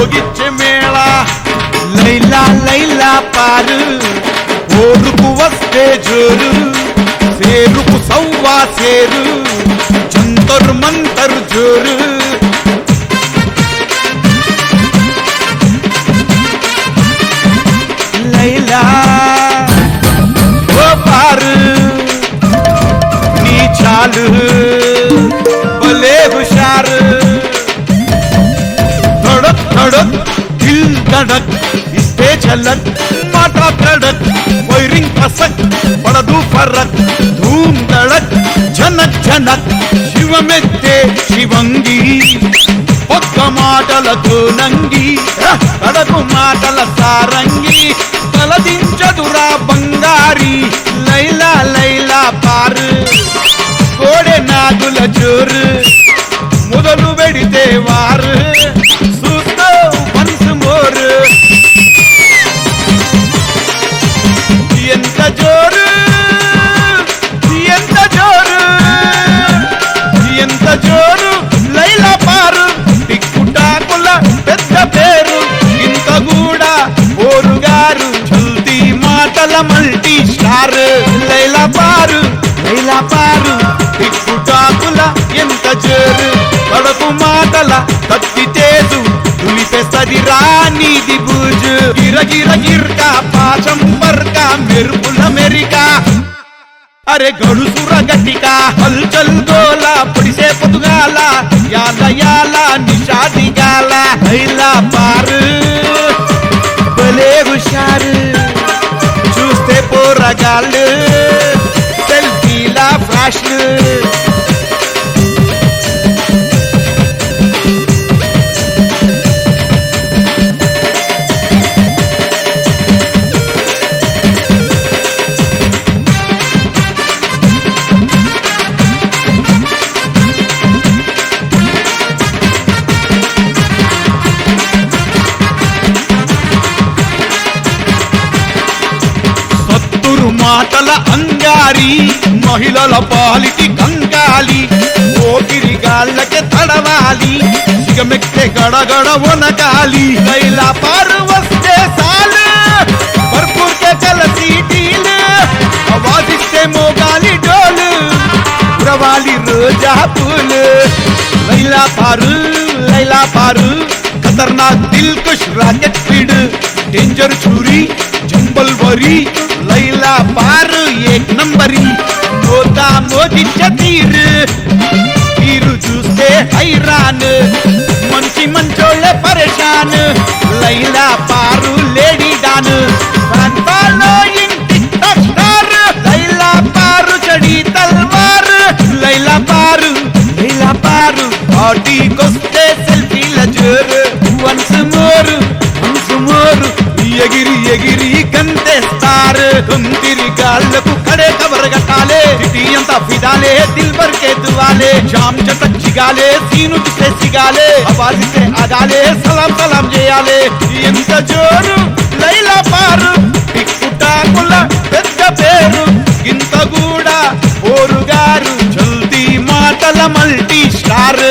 మోగిచ్చే మేళ లైలా లైలా పారు ఓరుకు వస్తే జోరు సేరుకు సవ్వా సేరు జంతరు మంతరు జోరు లైలా ఓ పారు నీ చాలు భలే హుషారు धड़क धड़क दिल धड़क इस्ते झलक माटा धड़क వైరింగ్ పసక్ పడదు ఫరక్ ధూమ్ దళక్ జనక్ జనక్ శివమెత్తే శివంగి ఒక్క మాటలతో నంగి కడకు మాటల సారంగి తలదించదురా బంగారి లైలా లైలా పారు కోడె నాగుల జోరు మొదలు పెడితే వారు చూస్తూ మనసు మోరు ఎంత జోరు ఎంత జోరు ఎంత జోరు లైలా పారు టిక్కుటాకుల పెద్ద పేరు ఇంత కూడా ఓరుగారు చల్తీ మాటల మల్టీ స్టార్ లైలా పారు లైలా పారు టిక్కుటాకుల ఎంత జోరు కడపు మాటల కత్తి తేజు తులిపేస్తది రానిది బూజు గిరగిర గిర్క పాచం పర్క మెరుపుల మెరిక అరే గడుసుర గట్టిక హల్చల్ గోల పొడిసే పొదుగాల యాల యాల నిషాదిగాల హైలా పారు భలే హుషారు చూస్తే పోరగాళ్ళు సెల్ఫీలా ఫ్లాష్లు సత్తురు మాటల అంగారి మహిళల పాలిటి కంగాలి ఓకిరి గాళ్ళకే తడవాలి సిగమెక్కే గడగడ వనకాలి లైలా పారు వస్తే సాలు భర్పూర్కే కల సీటీలు అవాదిస్తే మోగాలి డోలు ఉరవాలి రోజా పూలు లైలా పారు లైలా పారు ఖతర్నాక్ దిల్ కుష్ రాకెట్ స్పీడ్ డేంజర్ छुरी జంబల్ వరి లైలా పారు ఏక్ నంబరి మోతా మోదించ తీరు తీరు చూస్తే హైరాన్ మంచి మంచోళ్ళే పరేషాన్ Laila Paru lady don fan following tik tok star Laila Paru చడి తల్వార్ లైలా పారు లైలా పారు పార్టీకొస్తే సెల్ఫీల జోరు వన్స్ మోరు వన్స్ మోరు ఎగిరి ఎగిరి గంతేస్తారు కుంతిరి గాళ్ళకు కడే కవర్ గట్టాలే సిటీ అంతా ఫిదాలే దిల్ భర్ के दुआले जाम चटक చిగాలే సీను చూస్తే సిగాలే అవాదిస్తే అగాలే సలాం సలాం చేయాలే ఎంత జోరు లైలా పారు టిక్కుటాకుల పెద్ద పేరు ఇంత కూడా ఓరుగారు చల్తీ మాటల మల్టీ స్టార్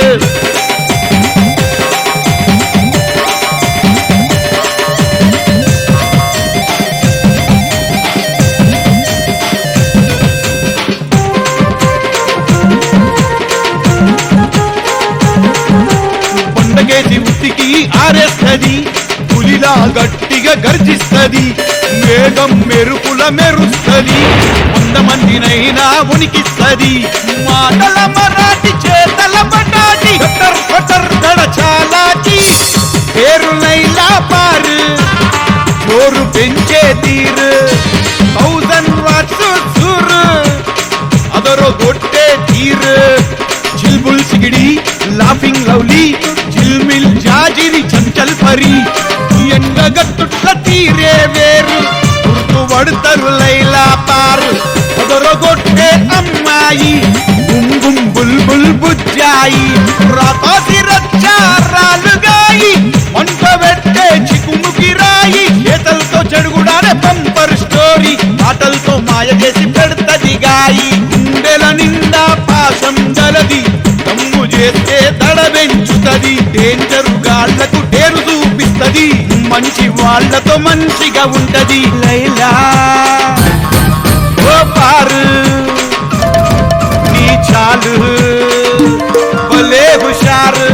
పండగేసి ఉత్తికి ఆరేస్తది పులిలా గట్టిగా గర్జిస్తది మేఘం మెరుపుల మెరుస్తది వంద మందినైనా ఉనికిస్తది మాటల మరాఠీ చేతల మటాటి ఫటర్ ఫటర్ దడ చాలాకి పేరు నైలా పారు జోరు పెంచే తీరు థౌజండ్ వాట్స్ సూరు ಅದರೋ ಗೊಟ್ಟೆ ತೀರ್ ಚಿಲ್ಬುಲ್ ಸಿಗಿಡಿ ಲಾಫಿಂಗ್ ಲವ್ಲಿ ಚಿಲ್ಮಿಲ್ ಜಾಜಿರಿ ಚಂಚಲ್ ಪರಿ ఎండగట్టుట్ల తీరే వేరు గుర్తు పడతారు లైలా పారు అదరగొట్టే అమ్మాయి గుంగుం బుల్బుల్ బుజ్జాయి రాతాసి రచ్చారాలుగాయి వంట పెట్టే చికుముకి రాయి చేతలతో చెడుగుడానే బంపర్ స్టోరీ మాటలతో మాయ చేసి పెడతది గాయి గుండెల నిండా పాశం గలది దమ్ము చేస్తే దడ పెంచుతది డేంజరు గాళ్లకు డేరు చూపిస్తది వస్తది మంచి వాళ్ళతో మంచిగా ఉంటది లైలా ఓ పారు నీ చాలు భలే హుషారు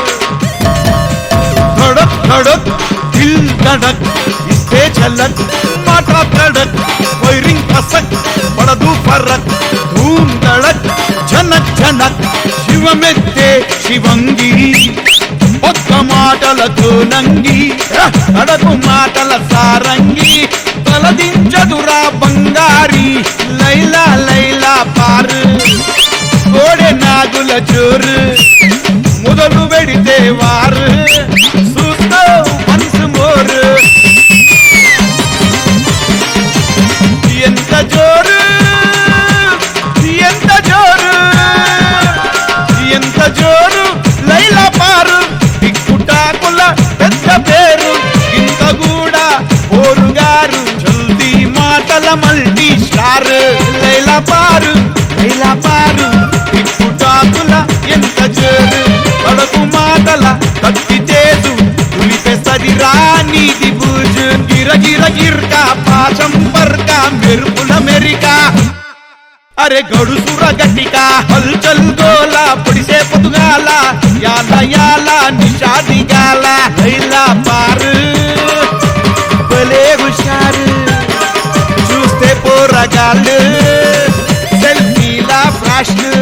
धड़क धड़क दिल धड़क इसे झलक माथा धड़क వైరింగ్ ఫసక్ పడదు ఫరక్ ధూమ్ ధడక్ జనక్ జనక్ శివమెత్తే శివంగి ఒక్క మాటలతో నంగి అడగు మాటల సారంగి తలదించదురా బంగారి లైలా లైలా పారు కోడె నాగుల జోరు మొదలు పెడితే వారు చూస్తూ మనసు మోరు ఎంత జోరు ఎంత జోరు ఎంత జోరు లైలా పారు టిక్కుటాకుల పెద్ద పేరు ఇంత కూడా ఓరుగారు జల్దీ మాటల మల్టీ స్టార్ లైలా పారు లైలా పారు టిక్కుటాకుల ఎంత జోరు కడకు మాటల కత్తి చేదు తులిపెసదిరా నీది బూజు గిర గిర గిర్క పాశం పర్క మెరుపుల మెరికా అరే గడుసుర గట్టిక హల్చల్ గోల పొడిసే పొదుగాల యాల యాల నిషాదిగాల లైలా పారు భలే హుషారు చూస్తే పోరగాళ్ళు సెల్ఫీలా ఫ్లాష్లు